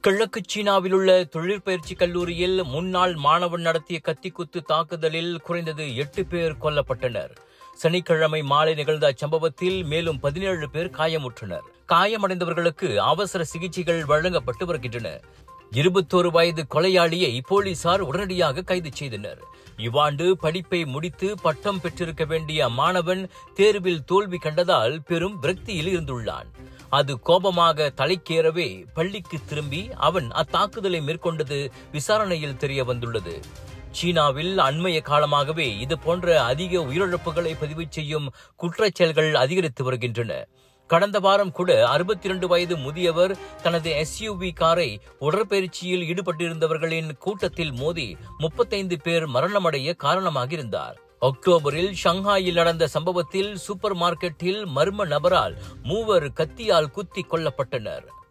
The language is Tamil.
கிழக்கு சீனாவில் உள்ள தொழிற்பயிற்சி கல்லூரியில் முன்னாள் மாணவன் நடத்திய கத்திக்குத்து தாக்குதலில் குறைந்தது எட்டு பேர் கொல்லப்பட்டனர் சனிக்கிழமை மாலை நிகழ்ந்த அச்சம்பவத்தில் மேலும் பதினேழு பேர் காயமுற்றனர் காயமடைந்தவர்களுக்கு அவசர சிகிச்சைகள் வழங்கப்பட்டு வருகின்றன இருபத்தோரு வயது கொலையாளியை போலீசார் உடனடியாக கைது செய்தனர் இவ்வாண்டு படிப்பை முடித்து பட்டம் பெற்றிருக்க வேண்டிய மாணவன் தேர்வில் தோல்வி கண்டதால் பெரும் விரக்தியில் இருந்துள்ளான் அது கோபமாக தலைக்கேறவே பள்ளிக்கு திரும்பி அவன் அத்தாக்குதலை மேற்கொண்டது விசாரணையில் தெரிய வந்துள்ளது சீனாவில் அண்மைய காலமாகவே இது போன்ற அதிக உயிரிழப்புகளை பதிவு செய்யும் குற்றச் செயல்கள் அதிகரித்து வருகின்றன கடந்த வாரம் கூட அறுபத்தி இரண்டு வயது முதியவர் தனது எஸ்யூவி காரை உடற்பயிற்சியில் ஈடுபட்டிருந்தவர்களின் கூட்டத்தில் மோதி முப்பத்தைந்து பேர் மரணமடைய காரணமாக இருந்தார் அக்டோபரில் ஷங்காயில் நடந்த சம்பவத்தில் சூப்பர் மார்க்கெட்டில் மர்ம நபரால் மூவர் கத்தியால் குத்தி கொல்லப்பட்டனர்